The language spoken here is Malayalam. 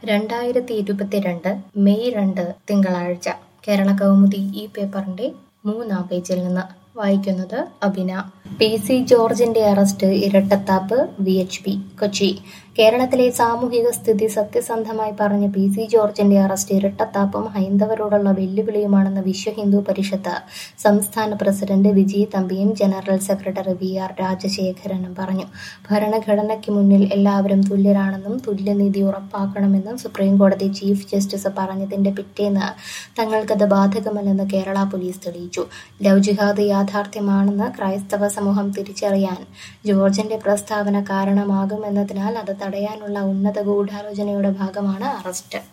രണ്ടായിരത്തി ഇരുപത്തിരണ്ട് മെയ് രണ്ട് തിങ്കളാഴ്ച കേരള കൗമുദി ഈ പേപ്പറിന്റെ മൂന്നാം പേജിൽ നിന്ന് വായിക്കുന്നത് അബിന പി സി ജോർജിന്റെ അറസ്റ്റ് ഇരട്ടത്താപ്പ് വി എച്ച് പി കൊച്ചി കേരളത്തിലെ സാമൂഹിക സ്ഥിതി സത്യസന്ധമായി പറഞ്ഞ പി സി ജോർജിന്റെ അറസ്റ്റ് ഇരട്ടത്താപ്പും ഹൈന്ദവരോടുള്ള വെല്ലുവിളിയുമാണെന്ന് വിശ്വ ഹിന്ദു പരിഷത്ത് സംസ്ഥാന പ്രസിഡന്റ് വിജയ് തമ്പിയും ജനറൽ സെക്രട്ടറി വി ആർ രാജശേഖരനും പറഞ്ഞു ഭരണഘടനയ്ക്ക് മുന്നിൽ എല്ലാവരും തുല്യരാണെന്നും തുല്യനീതി ഉറപ്പാക്കണമെന്നും സുപ്രീം കോടതി ചീഫ് ജസ്റ്റിസ് പറഞ്ഞതിന്റെ പിറ്റേന്ന് തങ്ങൾക്കത് ബാധകമല്ലെന്ന് കേരള പോലീസ് തെളിയിച്ചു ലവ് ജിഹാദ് യാഥാർത്ഥ്യമാണെന്ന് ക്രൈസ്തവ സമൂഹം തിരിച്ചറിയാൻ ജോർജിന്റെ പ്രസ്താവന കാരണമാകുമെന്നതിനാൽ അത് തടയാനുള്ള ഉന്നത ഗൂഢാലോചനയുടെ ഭാഗമാണ് അറസ്റ്റ്